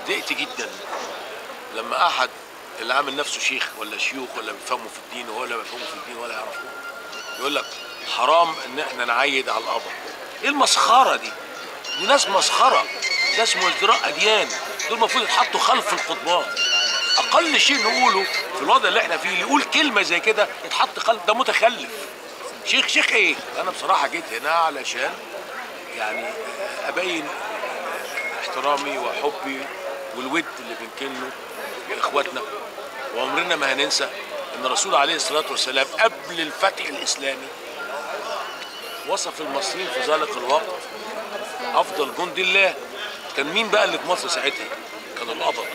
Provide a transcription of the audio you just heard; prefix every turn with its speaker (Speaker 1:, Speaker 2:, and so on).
Speaker 1: اتضايقت جدا لما احد اللي عامل نفسه شيخ ولا شيوخ ولا بيفهموا في الدين ولا بيفهموا في الدين ولا يعرفوه يقول لك حرام ان احنا نعيد على القبر ايه المسخره دي دي ناس مسخره ده اسمه ازدراء اديان دول المفروض يتحطوا خلف القضبان اقل شيء نقوله في الوضع اللي احنا فيه اللي يقول كلمه زي كده يتحط خلف ده متخلف شيخ شيخ ايه انا بصراحه جيت هنا علشان يعني ابين احترامي وحبي والود اللي بنكنه لاخواتنا وعمرنا ما هننسى ان الرسول عليه الصلاه والسلام قبل الفتح الاسلامي وصف المصريين في ذلك الوقت افضل جند الله كان مين بقى اللي في مصر ساعتها كان القبط